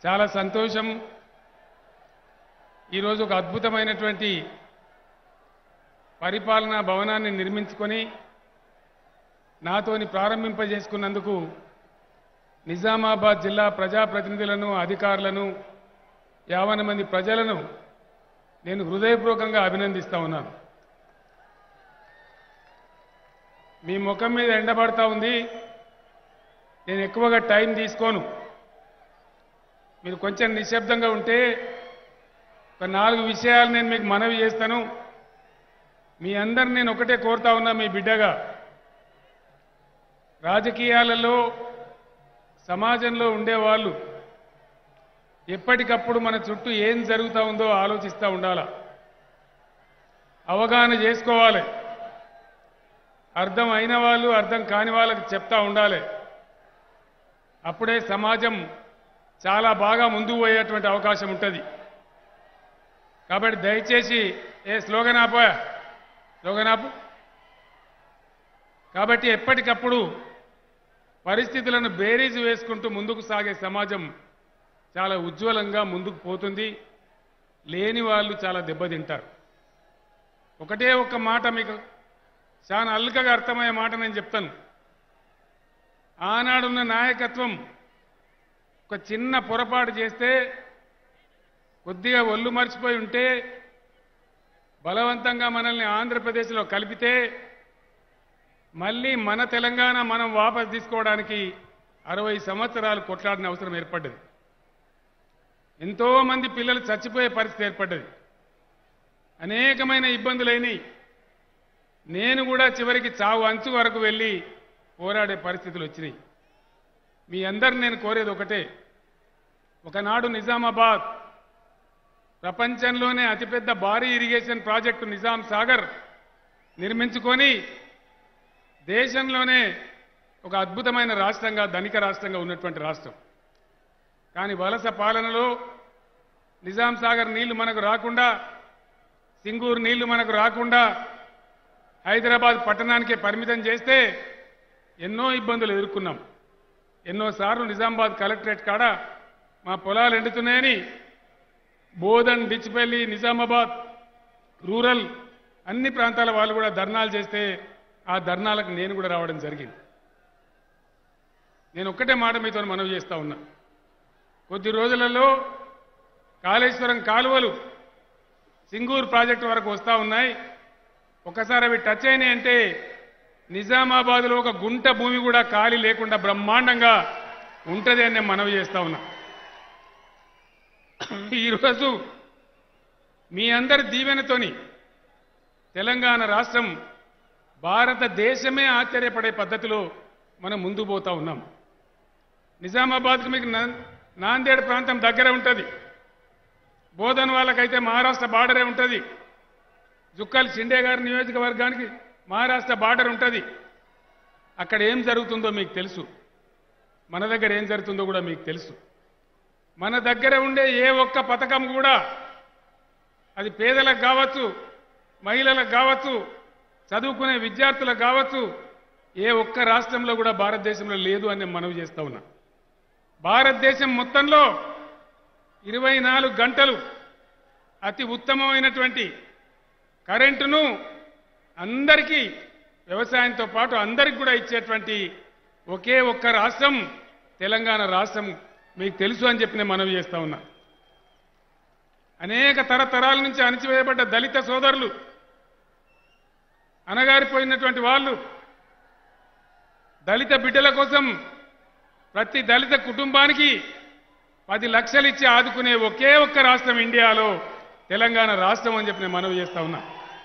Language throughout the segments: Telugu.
చాలా సంతోషం ఈరోజు ఒక అద్భుతమైనటువంటి పరిపాలనా భవనాన్ని నిర్మించుకొని నాతోని ప్రారంభింపజేసుకున్నందుకు నిజామాబాద్ జిల్లా ప్రజాప్రతినిధులను అధికారులను యావన మంది ప్రజలను నేను హృదయపూర్వకంగా అభినందిస్తా ఉన్నాను మీ ముఖం మీద ఎండబడతా ఉంది నేను ఎక్కువగా టైం తీసుకోను మీరు కొంచెం నిశ్శబ్దంగా ఉంటే ఒక నాలుగు విషయాలు నేను మీకు మనవి చేస్తాను మీ అందరు నేను ఒకటే కోరుతా ఉన్నా మీ బిడ్డగా రాజకీయాలలో సమాజంలో ఉండేవాళ్ళు ఎప్పటికప్పుడు మన చుట్టూ ఏం జరుగుతూ ఉందో ఆలోచిస్తూ ఉండాలా అవగాహన చేసుకోవాలి అర్థం అయిన వాళ్ళు అర్థం కాని వాళ్ళకి చెప్తా ఉండాలి అప్పుడే సమాజం చాలా బాగా ముందుకు పోయేటువంటి అవకాశం ఉంటుంది కాబట్టి దయచేసి ఏ స్లోగన్ ఆపా స్లోగన్ ఆపు కాబట్టి ఎప్పటికప్పుడు పరిస్థితులను బేరీజు వేసుకుంటూ ముందుకు సాగే సమాజం చాలా ఉజ్వలంగా ముందుకు పోతుంది లేని వాళ్ళు చాలా దెబ్బతింటారు ఒకటే ఒక్క మాట మీకు చాలా అల్కగా అర్థమయ్యే మాట నేను చెప్తాను ఆనాడున్న నాయకత్వం ఒక చిన్న పొరపాటు చేస్తే కొద్దిగా ఒళ్ళు మర్చిపోయి ఉంటే బలవంతంగా మనల్ని ఆంధ్రప్రదేశ్లో కలిపితే మళ్ళీ మన తెలంగాణ మనం వాపసు తీసుకోవడానికి అరవై సంవత్సరాలు కొట్లాడిన అవసరం ఏర్పడ్డది ఎంతో మంది పిల్లలు చచ్చిపోయే పరిస్థితి ఏర్పడ్డది అనేకమైన ఇబ్బందులైనవి నేను కూడా చివరికి చావు అంచు వరకు వెళ్ళి పోరాడే పరిస్థితులు వచ్చినాయి మీ అందరు నేను కోరేది ఒకటే ఒకనాడు నిజామాబాద్ ప్రపంచంలోనే అతిపెద్ద భారీ ఇరిగేషన్ ప్రాజెక్టు నిజాం సాగర్ నిర్మించుకొని దేశంలోనే ఒక అద్భుతమైన రాష్ట్రంగా ధనిక రాష్ట్రంగా ఉన్నటువంటి రాష్ట్రం కానీ వలస పాలనలో నిజాం సాగర్ నీళ్లు మనకు రాకుండా సింగూరు నీళ్లు మనకు రాకుండా హైదరాబాద్ పట్టణానికే పరిమితం చేస్తే ఎన్నో ఇబ్బందులు ఎదుర్కొన్నాం ఎన్నోసార్లు నిజామాబాద్ కలెక్టరేట్ కాడ మా పొలాలు ఎండుతున్నాయని బోధన్ డిచ్పల్లి నిజామాబాద్ రూరల్ అన్ని ప్రాంతాల వాళ్ళు కూడా ధర్నాలు చేస్తే ఆ ధర్నాలకు నేను కూడా రావడం జరిగింది నేను ఒక్కటే మాట మీతో మనవి చేస్తా ఉన్నా కొద్ది రోజులలో కాళేశ్వరం కాలువలు సింగూరు ప్రాజెక్టు వరకు వస్తూ ఉన్నాయి ఒకసారి అవి టచ్ అయినాయి అంటే నిజామాబాద్లో ఒక గుంట భూమి కూడా ఖాళీ లేకుండా బ్రహ్మాండంగా ఉంటుంది అని నేను మనవి చేస్తా ఉన్నా ఈరోజు మీ అందరి దీవెనతోని తెలంగాణ రాష్ట్రం భారతదేశమే ఆశ్చర్యపడే పద్ధతిలో మనం ముందు పోతా ఉన్నాం నిజామాబాద్కు మీకు నా- నాందేడ్ ప్రాంతం దగ్గర ఉంటుంది బోధన్ వాళ్ళకైతే మహారాష్ట్ర బార్డరే ఉంటుంది జుక్కల్ షిండే గారి నియోజకవర్గానికి మహారాష్ట్ర బార్డర్ ఉంటుంది అక్కడ ఏం జరుగుతుందో మీకు తెలుసు మన దగ్గర ఏం జరుగుతుందో కూడా మీకు తెలుసు మన దగ్గర ఉండే ఏ ఒక్క పథకం కూడా అది పేదలకు కావచ్చు మహిళలకు కావచ్చు చదువుకునే విద్యార్థులకు కావచ్చు ఏ ఒక్క రాష్ట్రంలో కూడా భారతదేశంలో లేదు అని నేను మనవి చేస్తా ఉన్నా భారతదేశం మొత్తంలో ఇరవై నాలుగు గంటలు అతి ఉత్తమమైనటువంటి కరెంటును అందరికీ వ్యవసాయంతో పాటు అందరికి కూడా ఇచ్చేటువంటి ఒకే ఒక్క రాష్ట్రం తెలంగాణ రాష్ట్రం మీకు తెలుసు అని చెప్పి నేను మనవి చేస్తా ఉన్నా అనేక తరతరాల నుంచి అణచివేయబడ్డ దళిత సోదరులు అనగారిపోయినటువంటి వాళ్ళు దళిత బిడ్డల కోసం ప్రతి దళిత కుటుంబానికి పది లక్షలు ఇచ్చి ఆదుకునే ఒకే ఒక్క రాష్ట్రం ఇండియాలో తెలంగాణ రాష్ట్రం అని చెప్పి నేను మనవి చేస్తా ఉన్నా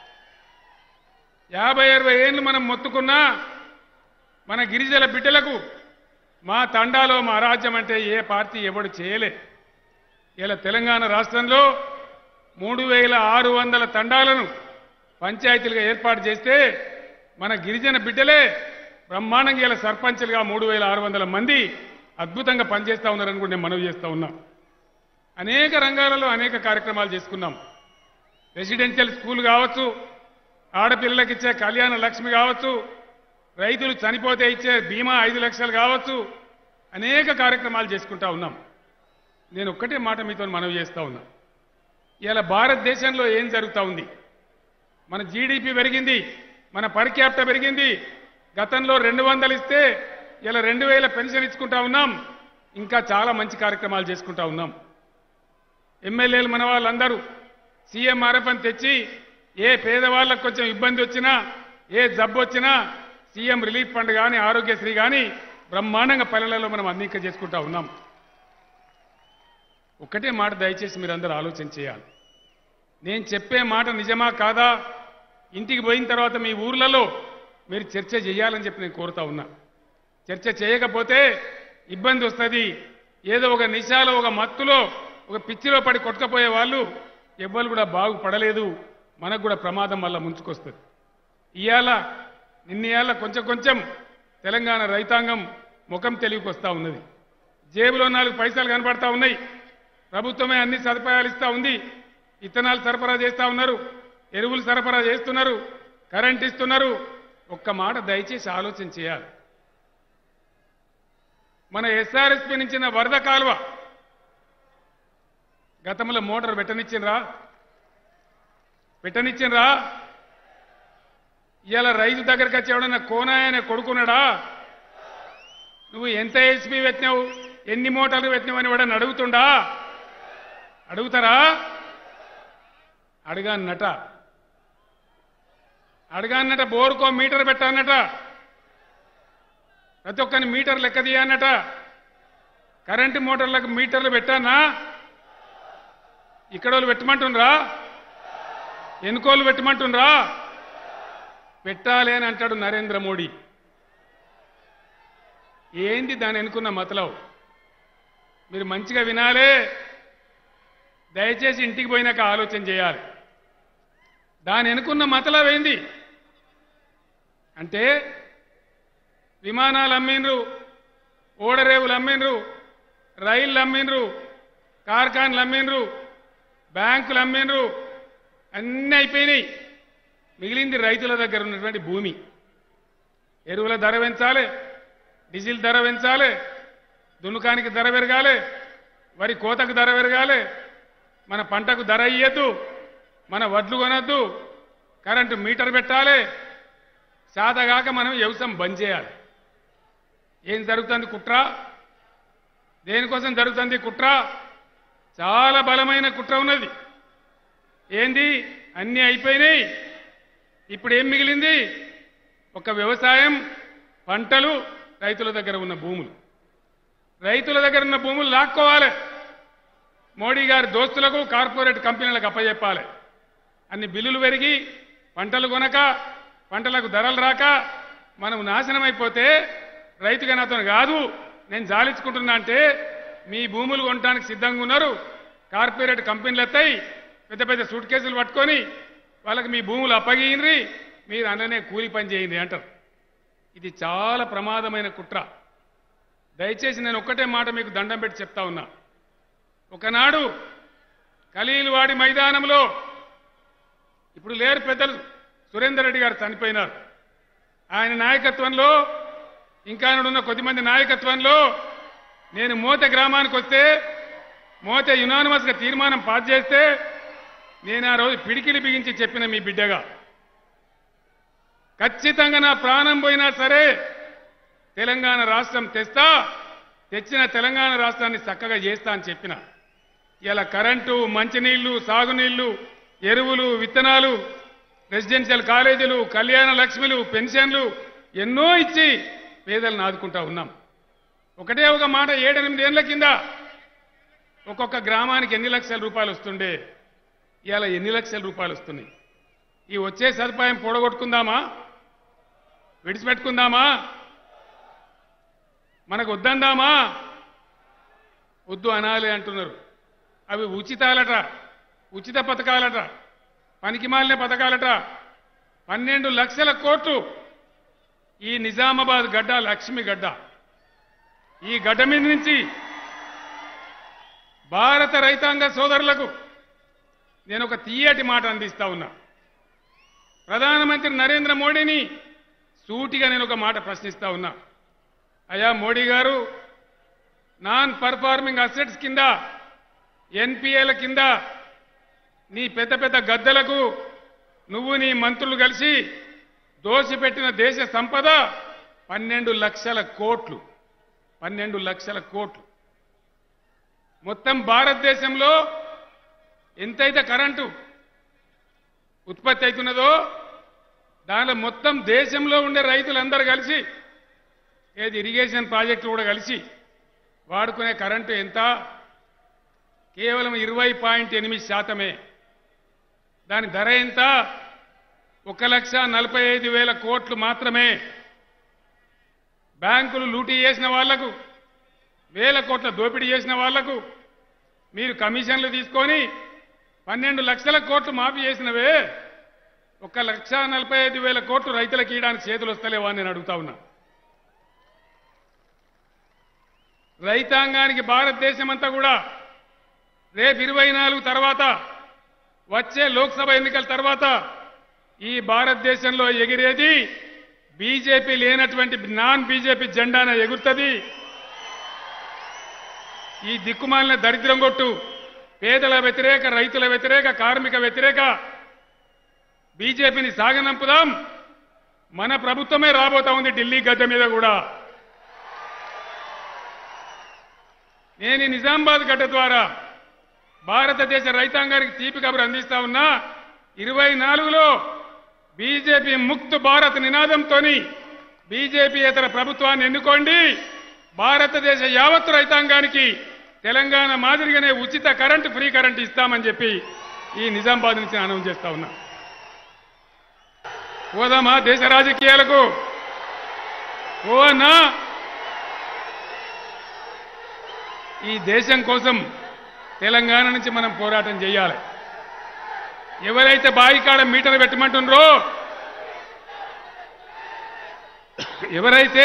యాభై అరవై ఏళ్ళు మనం మొత్తుకున్నా మన గిరిజన బిడ్డలకు మా తండాలో మా రాజ్యం అంటే ఏ పార్టీ ఎవడు చేయలే ఇలా తెలంగాణ రాష్ట్రంలో మూడు వేల ఆరు వందల తండాలను పంచాయతీలుగా ఏర్పాటు చేస్తే మన గిరిజన బిడ్డలే బ్రహ్మాండంగా ఇలా సర్పంచులుగా మూడు వేల ఆరు వందల మంది అద్భుతంగా పనిచేస్తా ఉన్నారని కూడా నేను మనవి చేస్తా ఉన్నా అనేక రంగాలలో అనేక కార్యక్రమాలు చేసుకున్నాం రెసిడెన్షియల్ స్కూల్ కావచ్చు ఆడపిల్లలకు ఇచ్చే కళ్యాణ లక్ష్మి కావచ్చు రైతులు చనిపోతే ఇచ్చే బీమా ఐదు లక్షలు కావచ్చు అనేక కార్యక్రమాలు చేసుకుంటా ఉన్నాం నేను ఒక్కటే మాట మీతో మనవి చేస్తా ఉన్నా ఇలా భారతదేశంలో ఏం జరుగుతూ ఉంది మన జీడిపి పెరిగింది మన పర్ క్యాపిటల్ పెరిగింది గతంలో రెండు వందలు ఇస్తే ఇలా రెండు వేల పెన్షన్ ఇచ్చుకుంటా ఉన్నాం ఇంకా చాలా మంచి కార్యక్రమాలు చేసుకుంటా ఉన్నాం ఎమ్మెల్యేలు మన వాళ్ళందరూ సీఎంఆర్ఎఫ్ అని తెచ్చి ఏ పేదవాళ్ళకు కొంచెం ఇబ్బంది వచ్చినా ఏ జబ్బు వచ్చినా సీఎం రిలీఫ్ ఫండ్ కానీ ఆరోగ్యశ్రీ కానీ బ్రహ్మాండంగా పల్లెలలో మనం అందింక చేసుకుంటా ఉన్నాం ఒక్కటే మాట దయచేసి మీరందరూ ఆలోచన చేయాలి నేను చెప్పే మాట నిజమా కాదా ఇంటికి పోయిన తర్వాత మీ ఊర్లలో మీరు చర్చ చేయాలని చెప్పి నేను కోరుతా ఉన్నా చర్చ చేయకపోతే ఇబ్బంది వస్తుంది ఏదో ఒక నిశాలో ఒక మత్తులో ఒక పిచ్చిలో పడి కొట్టుకపోయే వాళ్ళు ఎవ్వరు కూడా బాగుపడలేదు మనకు కూడా ప్రమాదం వల్ల ముంచుకొస్తుంది ఇవాళ నిన్న కొంచెం కొంచెం తెలంగాణ రైతాంగం ముఖం తెలివికొస్తా ఉన్నది జేబులో నాలుగు పైసలు కనపడతా ఉన్నాయి ప్రభుత్వమే అన్ని సదుపాయాలు ఇస్తా ఉంది ఇత్తనాలు సరఫరా చేస్తా ఉన్నారు ఎరువులు సరఫరా చేస్తున్నారు కరెంట్ ఇస్తున్నారు ఒక్క మాట దయచేసి ఆలోచన చేయాలి మన ఎస్ఆర్ఎస్పి నుంచిన వరద కాలువ గతంలో మోటార్ పెట్టనిచ్చిండ్రా పెట్టనిచ్చిండ్రా ఇవాళ రైతు దగ్గరికి వచ్చి ఎవడన్నా కోనాయనే కొడుకున్నాడా నువ్వు ఎంత హెచ్పి పెట్టినావు ఎన్ని మోటార్లు పెట్టినావు అని వాడని అడుగుతుండా అడుగుతారా అడగానట అడగానట బోరుకో మీటర్ పెట్టానట ప్రతి ఒక్కరిని మీటర్ లెక్క తీయన్నట కరెంటు మోటార్లకు మీటర్లు పెట్టానా ఇక్కడ వాళ్ళు పెట్టమంటుండ్రా ఎన్నికోళ్ళు పెట్టమంటుండ్రా పెట్టాలి అని అంటాడు నరేంద్ర మోడీ ఏంది దాని ఎన్నుకున్న మతలవు మీరు మంచిగా వినాలే దయచేసి ఇంటికి పోయినాక ఆలోచన చేయాలి దాని ఎన్నుకున్న మతలవు ఏంది అంటే విమానాలు అమ్మిండ్రు ఓడరేవులు అమ్మిండ్రు రైళ్ళు అమ్మిండ్రు కార్ఖాన్లు అమ్మిండ్రు బ్యాంకులు అమ్మిండ్రు అన్నీ అయిపోయినాయి మిగిలింది రైతుల దగ్గర ఉన్నటువంటి భూమి ఎరువుల ధర పెంచాలి డీజిల్ ధర పెంచాలి దున్నుకానికి ధర పెరగాలి వరి కోతకు ధర పెరగాలి మన పంటకు ధర ఇయ్యద్దు మన వడ్లు కొనద్దు కరెంటు మీటర్ పెట్టాలి సాదగాక మనం వ్యవసాయం బంద్ చేయాలి ఏం జరుగుతుంది కుట్ర దేనికోసం జరుగుతుంది కుట్ర చాలా బలమైన కుట్ర ఉన్నది ఏంది అన్నీ అయిపోయినాయి ఇప్పుడు ఏం మిగిలింది ఒక వ్యవసాయం పంటలు రైతుల దగ్గర ఉన్న భూములు రైతుల దగ్గర ఉన్న భూములు లాక్కోవాలి మోడీ గారి దోస్తులకు కార్పొరేట్ కంపెనీలకు అప్పచెప్పాలి అన్ని బిల్లులు పెరిగి పంటలు కొనక పంటలకు ధరలు రాక మనం నాశనం అయిపోతే రైతుగా నాతో కాదు నేను జాలించుకుంటున్నా అంటే మీ భూములు కొనడానికి సిద్ధంగా ఉన్నారు కార్పొరేట్ కంపెనీలు ఎత్తాయి పెద్ద పెద్ద సూట్ కేసులు పట్టుకొని వాళ్ళకి మీ భూములు అప్పగియండి మీరు అననే కూలి పని చేయండి అంటారు ఇది చాలా ప్రమాదమైన కుట్ర దయచేసి నేను ఒక్కటే మాట మీకు దండం పెట్టి చెప్తా ఉన్నా ఒకనాడు ఖలీల్వాడి మైదానంలో ఇప్పుడు లేరు పెద్దలు సురేందర్ రెడ్డి గారు చనిపోయినారు ఆయన నాయకత్వంలో ఇంకా ఉన్న కొద్దిమంది నాయకత్వంలో నేను మోత గ్రామానికి వస్తే మోత యునానిమస్గా తీర్మానం పాస్ చేస్తే నేను ఆ రోజు పిడికిలి బిగించి చెప్పిన మీ బిడ్డగా ఖచ్చితంగా నా ప్రాణం పోయినా సరే తెలంగాణ రాష్ట్రం తెస్తా తెచ్చిన తెలంగాణ రాష్ట్రాన్ని చక్కగా చేస్తా అని చెప్పిన ఇలా కరెంటు మంచినీళ్లు సాగునీళ్లు ఎరువులు విత్తనాలు రెసిడెన్షియల్ కాలేజీలు కళ్యాణ లక్ష్మిలు పెన్షన్లు ఎన్నో ఇచ్చి పేదలను ఆదుకుంటా ఉన్నాం ఒకటే ఒక మాట ఏడెనిమిది ఏళ్ల కింద ఒక్కొక్క గ్రామానికి ఎన్ని లక్షల రూపాయలు వస్తుండే ఇవాళ ఎన్ని లక్షల రూపాయలు వస్తున్నాయి ఈ వచ్చే సదుపాయం పొడగొట్టుకుందామా విడిచిపెట్టుకుందామా మనకు వద్దందామా వద్దు అనాలి అంటున్నారు అవి ఉచితాలట ఉచిత పథకాలట పనికిమాలిన పథకాలట పన్నెండు లక్షల కోట్లు ఈ నిజామాబాద్ గడ్డ లక్ష్మి గడ్డ ఈ గడ్డ మీద నుంచి భారత రైతాంగ సోదరులకు నేను ఒక తీయటి మాట అందిస్తా ఉన్నా ప్రధానమంత్రి నరేంద్ర మోడీని సూటిగా నేను ఒక మాట ప్రశ్నిస్తా ఉన్నా అయ్యా మోడీ గారు నాన్ పర్ఫార్మింగ్ అసెట్స్ కింద ఎన్పిఏల కింద నీ పెద్ద పెద్ద గద్దెలకు నువ్వు నీ మంత్రులు కలిసి దోసిపెట్టిన దేశ సంపద పన్నెండు లక్షల కోట్లు పన్నెండు లక్షల కోట్లు మొత్తం భారతదేశంలో ఎంతైతే కరెంటు ఉత్పత్తి అవుతున్నదో దానిలో మొత్తం దేశంలో ఉండే రైతులందరూ కలిసి ఏది ఇరిగేషన్ ప్రాజెక్టులు కూడా కలిసి వాడుకునే కరెంటు ఎంత కేవలం ఇరవై పాయింట్ ఎనిమిది శాతమే దాని ధర ఎంత ఒక లక్ష నలభై ఐదు వేల కోట్లు మాత్రమే బ్యాంకులు లూటీ చేసిన వాళ్లకు వేల కోట్ల దోపిడీ చేసిన వాళ్లకు మీరు కమిషన్లు తీసుకొని పన్నెండు లక్షల కోట్లు మాఫీ చేసినవే ఒక లక్ష నలభై ఐదు వేల కోట్లు రైతులకు ఇయడానికి చేతులు వస్తలేవా అని నేను అడుగుతా ఉన్నా రైతాంగానికి భారతదేశం అంతా కూడా రేపు ఇరవై నాలుగు తర్వాత వచ్చే లోక్సభ ఎన్నికల తర్వాత ఈ భారతదేశంలో ఎగిరేది బీజేపీ లేనటువంటి నాన్ బీజేపీ జెండాన ఎగురుతుంది ఈ దిక్కుమాలిన దరిద్రం కొట్టు పేదల వ్యతిరేక రైతుల వ్యతిరేక కార్మిక వ్యతిరేక బీజేపీని సాగనంపుదాం మన ప్రభుత్వమే రాబోతా ఉంది ఢిల్లీ గద్దె మీద కూడా నేను ఈ నిజామాబాద్ గడ్డ ద్వారా భారతదేశ రైతాంగానికి తీపి కబురు అందిస్తా ఉన్నా ఇరవై నాలుగులో బీజేపీ ముక్త్ భారత్ నినాదంతో బీజేపీ ఇతర ప్రభుత్వాన్ని ఎన్నుకోండి భారతదేశ యావత్తు రైతాంగానికి తెలంగాణ మాదిరిగానే ఉచిత కరెంటు ఫ్రీ కరెంటు ఇస్తామని చెప్పి ఈ నిజామాబాద్ నుంచి అనౌన్స్ చేస్తా ఉన్నా పోదామా దేశ రాజకీయాలకు ఓ అన్నా ఈ దేశం కోసం తెలంగాణ నుంచి మనం పోరాటం చేయాలి ఎవరైతే బాయికాడ మీటర్ పెట్టమంటుండ్రో ఎవరైతే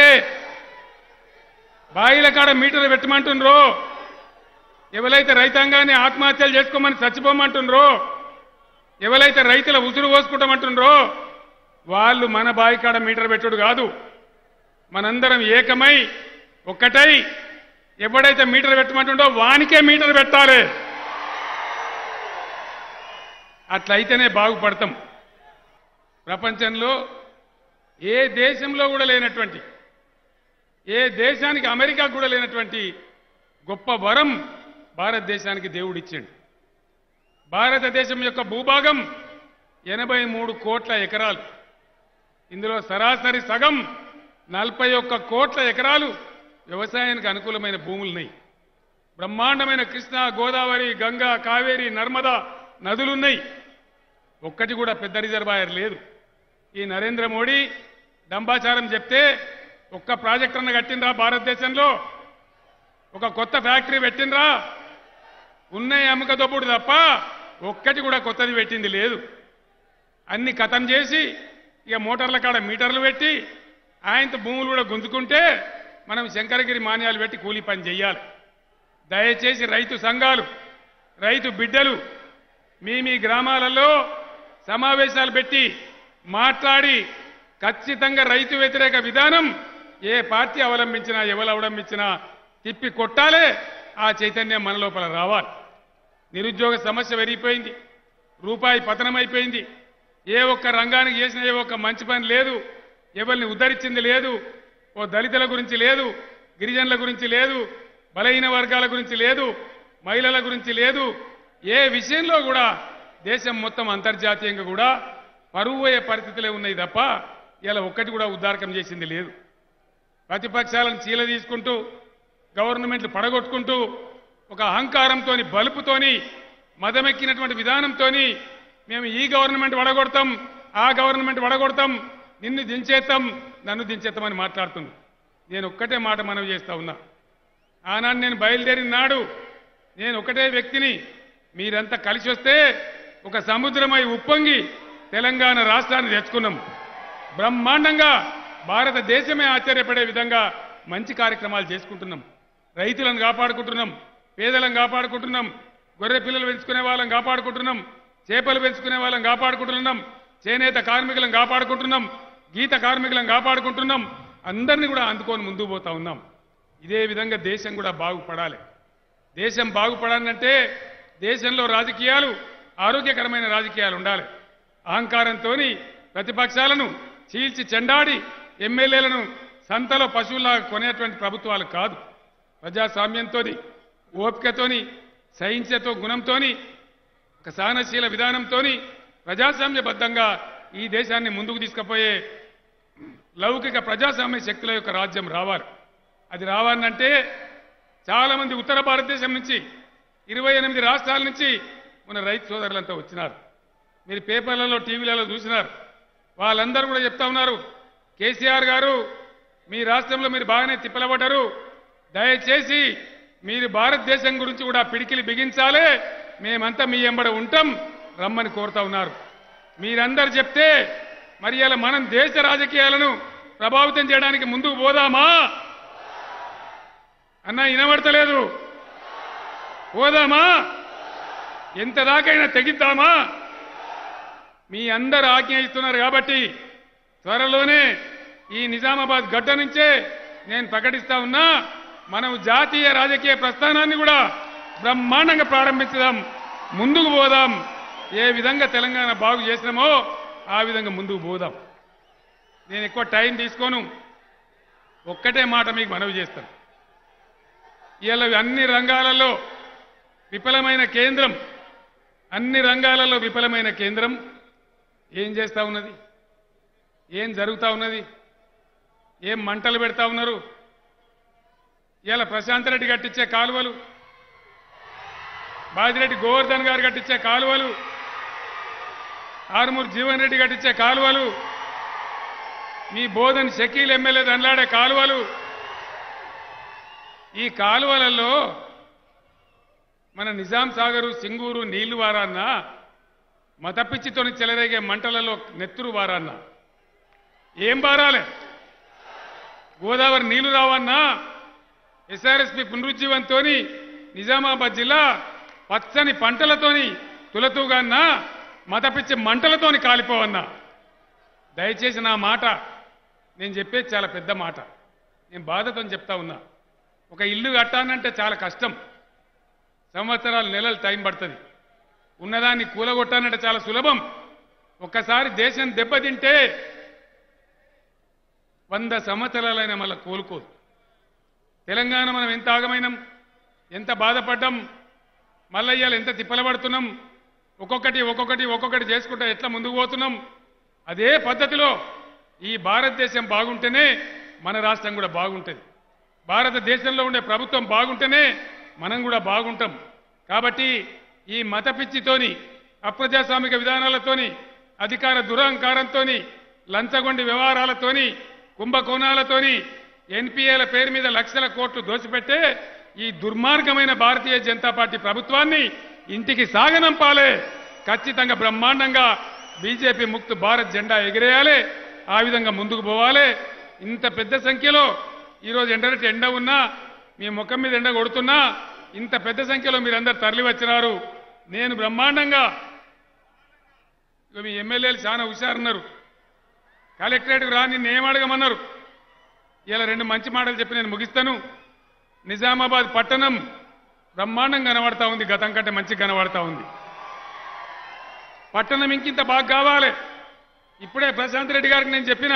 బాయిల కాడ మీటర్ పెట్టమంటుండ్రో ఎవరైతే రైతాంగాన్ని ఆత్మహత్యలు చేసుకోమని చచ్చిపోమంటుండ్రో ఎవరైతే రైతుల ఉసురు పోసుకుంటామంటుండ్రో వాళ్ళు మన బాయికాడ మీటర్ పెట్టుడు కాదు మనందరం ఏకమై ఒక్కటై ఎవడైతే మీటర్ పెట్టమంటుండో వానికే మీటర్ పెట్టాలి అట్లయితేనే బాగుపడతాం ప్రపంచంలో ఏ దేశంలో కూడా లేనటువంటి ఏ దేశానికి అమెరికా కూడా లేనటువంటి గొప్ప వరం భారతదేశానికి దేవుడిచ్చాడు భారతదేశం యొక్క భూభాగం ఎనభై మూడు కోట్ల ఎకరాలు ఇందులో సరాసరి సగం నలభై ఒక్క కోట్ల ఎకరాలు వ్యవసాయానికి అనుకూలమైన భూములున్నాయి బ్రహ్మాండమైన కృష్ణ గోదావరి గంగా కావేరి నర్మదా నదులున్నాయి ఒక్కటి కూడా పెద్ద రిజర్వాయర్ లేదు ఈ నరేంద్ర మోడీ డంబాచారం చెప్తే ఒక్క ప్రాజెక్ట్ అన్న కట్టినరా భారతదేశంలో ఒక కొత్త ఫ్యాక్టరీ పెట్టినరా ఉన్నాయి అమ్మక దొప్పుడు తప్ప ఒక్కటి కూడా కొత్తది పెట్టింది లేదు అన్ని కథం చేసి ఇక మోటార్ల కాడ మీటర్లు పెట్టి ఆయనతో భూములు కూడా గుంజుకుంటే మనం శంకరగిరి మాన్యాలు పెట్టి కూలీ పని చెయ్యాలి దయచేసి రైతు సంఘాలు రైతు బిడ్డలు మీ మీ గ్రామాలలో సమావేశాలు పెట్టి మాట్లాడి ఖచ్చితంగా రైతు వ్యతిరేక విధానం ఏ పార్టీ అవలంబించినా ఎవరు అవలంబించినా తిప్పి కొట్టాలే ఆ చైతన్యం మన లోపల రావాలి నిరుద్యోగ సమస్య పెరిగిపోయింది రూపాయి పతనమైపోయింది ఏ ఒక్క రంగానికి చేసిన ఏ ఒక్క మంచి పని లేదు ఎవరిని ఉద్ధరించింది లేదు ఓ దళితుల గురించి లేదు గిరిజనుల గురించి లేదు బలహీన వర్గాల గురించి లేదు మహిళల గురించి లేదు ఏ విషయంలో కూడా దేశం మొత్తం అంతర్జాతీయంగా కూడా పరువు పోయే పరిస్థితులే ఉన్నాయి తప్ప ఇలా ఒక్కటి కూడా ఉద్దారకం చేసింది లేదు ప్రతిపక్షాలను చీల తీసుకుంటూ గవర్నమెంట్లు పడగొట్టుకుంటూ ఒక అహంకారంతోని బలుపుతోని మదమెక్కినటువంటి విధానంతోని మేము ఈ గవర్నమెంట్ వడగొడతాం ఆ గవర్నమెంట్ వడగొడతాం నిన్ను దించేస్తాం నన్ను దించేస్తామని మాట్లాడుతుంది నేను ఒక్కటే మాట మనవి చేస్తా ఉన్నా ఆనాడు నేను బయలుదేరిన నాడు నేను ఒకటే వ్యక్తిని మీరంతా కలిసి వస్తే ఒక సముద్రమై ఉప్పొంగి తెలంగాణ రాష్ట్రాన్ని తెచ్చుకున్నాం బ్రహ్మాండంగా భారతదేశమే ఆశ్చర్యపడే విధంగా మంచి కార్యక్రమాలు చేసుకుంటున్నాం రైతులను కాపాడుకుంటున్నాం పేదలను కాపాడుకుంటున్నాం గొర్రె పిల్లలు పెంచుకునే వాళ్ళని కాపాడుకుంటున్నాం చేపలు పెంచుకునే వాళ్ళని కాపాడుకుంటున్నాం చేనేత కార్మికులను కాపాడుకుంటున్నాం గీత కార్మికులను కాపాడుకుంటున్నాం అందరినీ కూడా అందుకొని ముందుకు పోతా ఉన్నాం ఇదే విధంగా దేశం కూడా బాగుపడాలి దేశం బాగుపడాలంటే దేశంలో రాజకీయాలు ఆరోగ్యకరమైన రాజకీయాలు ఉండాలి అహంకారంతో ప్రతిపక్షాలను చీల్చి చెండాడి ఎమ్మెల్యేలను సంతలో పశువులాగా కొనేటువంటి ప్రభుత్వాలు కాదు ప్రజాస్వామ్యంతో ఓపికతోని సహించతో గుణంతోని ఒక సహనశీల విధానంతో ప్రజాస్వామ్యబద్ధంగా ఈ దేశాన్ని ముందుకు తీసుకుపోయే లౌకిక ప్రజాస్వామ్య శక్తుల యొక్క రాజ్యం రావాలి అది రావాలంటే చాలా మంది ఉత్తర భారతదేశం నుంచి ఇరవై ఎనిమిది రాష్ట్రాల నుంచి మన రైతు సోదరులంతా వచ్చినారు మీరు పేపర్లలో టీవీలలో చూసినారు వాళ్ళందరూ కూడా చెప్తా ఉన్నారు కేసీఆర్ గారు మీ రాష్ట్రంలో మీరు బాగానే తిప్పలబడ్డారు దయచేసి మీరు భారతదేశం గురించి కూడా పిడికిలి బిగించాలే మేమంతా మీ ఎంబడ ఉంటాం రమ్మని కోరుతా ఉన్నారు మీరందరు చెప్తే మరి ఇలా మనం దేశ రాజకీయాలను ప్రభావితం చేయడానికి ముందుకు పోదామా అన్న వినబడతలేదు పోదామా ఎంత దాకైనా తెగిద్దామా మీ అందరు ఆజ్ఞ ఇస్తున్నారు కాబట్టి త్వరలోనే ఈ నిజామాబాద్ గడ్డ నుంచే నేను ప్రకటిస్తా ఉన్నా మనం జాతీయ రాజకీయ ప్రస్థానాన్ని కూడా బ్రహ్మాండంగా ప్రారంభించుదాం ముందుకు పోదాం ఏ విధంగా తెలంగాణ బాగు చేసినామో ఆ విధంగా ముందుకు పోదాం నేను ఎక్కువ టైం తీసుకోను ఒక్కటే మాట మీకు మనవి చేస్తాను ఇవాళ అన్ని రంగాలలో విఫలమైన కేంద్రం అన్ని రంగాలలో విఫలమైన కేంద్రం ఏం చేస్తా ఉన్నది ఏం జరుగుతా ఉన్నది ఏం మంటలు పెడతా ఉన్నారు ఇలా ప్రశాంత్ రెడ్డి కట్టించే కాలువలు బాజిరెడ్డి గోవర్ధన్ గారు కట్టించే కాలువలు ఆరుమూరు జీవన్ రెడ్డి కట్టించే కాలువలు మీ బోధన్ షకీల్ ఎమ్మెల్యే దండ్లాడే కాలువలు ఈ కాలువలలో మన నిజాం సాగరు సింగూరు నీళ్లు వారాన్న మతపిచ్చితోని చెలరేగే మంటలలో నెత్తురు వారాన్న ఏం బారాలే గోదావరి నీళ్లు రావన్నా ఎస్ఆర్ఎస్పి పునరుజ్జీవంతో నిజామాబాద్ జిల్లా పచ్చని పంటలతోని తులతూగాన్నా మతపిచ్చి మంటలతోని కాలిపోవన్నా దయచేసి నా మాట నేను చెప్పేది చాలా పెద్ద మాట నేను బాధతో చెప్తా ఉన్నా ఒక ఇల్లు కట్టానంటే చాలా కష్టం సంవత్సరాలు నెలలు టైం పడుతుంది ఉన్నదాన్ని కూలగొట్టానంటే చాలా సులభం ఒక్కసారి దేశం దెబ్బతింటే వంద సంవత్సరాలైనా మళ్ళీ కోలుకోదు తెలంగాణ మనం ఎంత ఆగమైనాం ఎంత బాధపడ్డాం మళ్ళీ ఇవాళ ఎంత తిప్పలబడుతున్నాం ఒక్కొక్కటి ఒక్కొక్కటి ఒక్కొక్కటి చేసుకుంటా ఎట్లా ముందుకు పోతున్నాం అదే పద్ధతిలో ఈ భారతదేశం బాగుంటేనే మన రాష్ట్రం కూడా బాగుంటుంది భారతదేశంలో ఉండే ప్రభుత్వం బాగుంటేనే మనం కూడా బాగుంటాం కాబట్టి ఈ మత పిచ్చితోని అప్రజాస్వామిక విధానాలతోని అధికార దురహంకారంతోని లంచగొండి వ్యవహారాలతోని కుంభకోణాలతోని ఎన్పిఏల పేరు మీద లక్షల కోట్లు దోచిపెట్టే ఈ దుర్మార్గమైన భారతీయ జనతా పార్టీ ప్రభుత్వాన్ని ఇంటికి సాగనంపాలే ఖచ్చితంగా బ్రహ్మాండంగా బీజేపీ ముక్త్ భారత్ జెండా ఎగిరేయాలి ఆ విధంగా ముందుకు పోవాలి ఇంత పెద్ద సంఖ్యలో ఈరోజు ఎండనట్టు ఎండ ఉన్నా మీ ముఖం మీద ఎండ కొడుతున్నా ఇంత పెద్ద సంఖ్యలో మీరందరూ తరలి వచ్చినారు నేను బ్రహ్మాండంగా ఇక మీ ఎమ్మెల్యేలు చాలా హుషారున్నారు కలెక్టరేట్కు రా నిన్ను ఏం అడగమన్నారు ఇలా రెండు మంచి మాటలు చెప్పి నేను ముగిస్తాను నిజామాబాద్ పట్టణం బ్రహ్మాండం కనబడతా ఉంది గతం కంటే మంచి కనబడతా ఉంది పట్టణం ఇంకింత బాగా కావాలి ఇప్పుడే ప్రశాంత్ రెడ్డి గారికి నేను చెప్పిన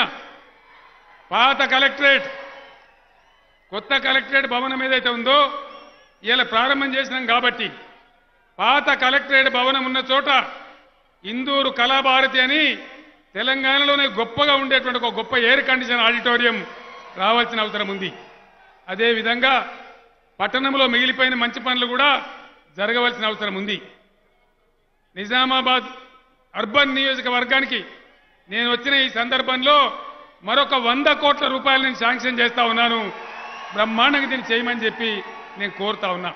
పాత కలెక్టరేట్ కొత్త కలెక్టరేట్ భవనం ఏదైతే ఉందో ఇలా ప్రారంభం చేసినాం కాబట్టి పాత కలెక్టరేట్ భవనం ఉన్న చోట ఇందూరు కళాభారతి అని తెలంగాణలోనే గొప్పగా ఉండేటువంటి ఒక గొప్ప ఎయిర్ కండిషన్ ఆడిటోరియం రావాల్సిన అవసరం ఉంది అదేవిధంగా పట్టణంలో మిగిలిపోయిన మంచి పనులు కూడా జరగవలసిన అవసరం ఉంది నిజామాబాద్ అర్బన్ నియోజకవర్గానికి నేను వచ్చిన ఈ సందర్భంలో మరొక వంద కోట్ల రూపాయలు నేను శాంక్షన్ చేస్తా ఉన్నాను బ్రహ్మాండంగా దీన్ని చేయమని చెప్పి నేను కోరుతా ఉన్నా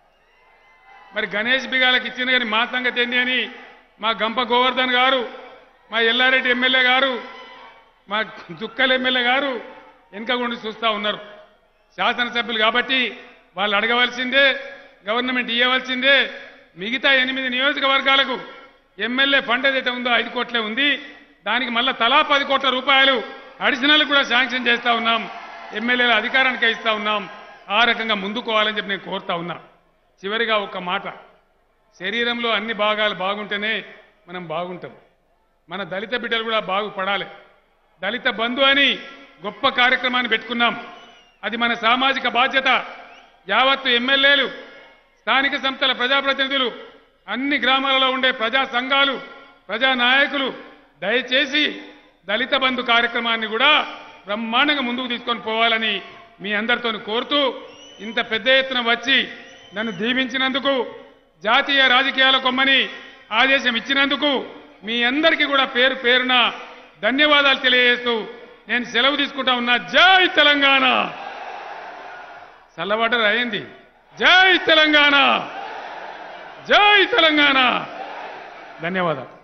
మరి గణేష్ బిగాలకు ఇచ్చిన కానీ మా సంగతి ఏంటి అని మా గంప గోవర్ధన్ గారు మా ఎల్లారెడ్డి ఎమ్మెల్యే గారు మా దుక్కల్ ఎమ్మెల్యే గారు వెనుకగుండి చూస్తూ ఉన్నారు శాసనసభ్యులు కాబట్టి వాళ్ళు అడగవలసిందే గవర్నమెంట్ ఇవ్వవలసిందే మిగతా ఎనిమిది నియోజకవర్గాలకు ఎమ్మెల్యే ఫండ్ ఏదైతే ఉందో ఐదు కోట్లే ఉంది దానికి మళ్ళా తలా పది కోట్ల రూపాయలు అడిషనల్ కూడా శాంక్షన్ చేస్తా ఉన్నాం ఎమ్మెల్యేల అధికారానికి ఇస్తా ఉన్నాం ఆ రకంగా ముందుకోవాలని చెప్పి నేను కోరుతా ఉన్నా చివరిగా ఒక మాట శరీరంలో అన్ని భాగాలు బాగుంటేనే మనం బాగుంటాం మన దళిత బిడ్డలు కూడా బాగుపడాలి దళిత బంధు అని గొప్ప కార్యక్రమాన్ని పెట్టుకున్నాం అది మన సామాజిక బాధ్యత యావత్తు ఎమ్మెల్యేలు స్థానిక సంస్థల ప్రజాప్రతినిధులు అన్ని గ్రామాలలో ఉండే ప్రజా సంఘాలు ప్రజా నాయకులు దయచేసి దళిత బంధు కార్యక్రమాన్ని కూడా బ్రహ్మాండంగా ముందుకు తీసుకొని పోవాలని మీ అందరితో కోరుతూ ఇంత పెద్ద ఎత్తున వచ్చి నన్ను దీవించినందుకు జాతీయ రాజకీయాల కొమ్మని ఆదేశం ఇచ్చినందుకు మీ అందరికీ కూడా పేరు పేరున ధన్యవాదాలు తెలియజేస్తూ నేను సెలవు తీసుకుంటా ఉన్నా జై తెలంగాణ చల్లబడ్డరు అయింది జై తెలంగాణ జై తెలంగాణ ధన్యవాదాలు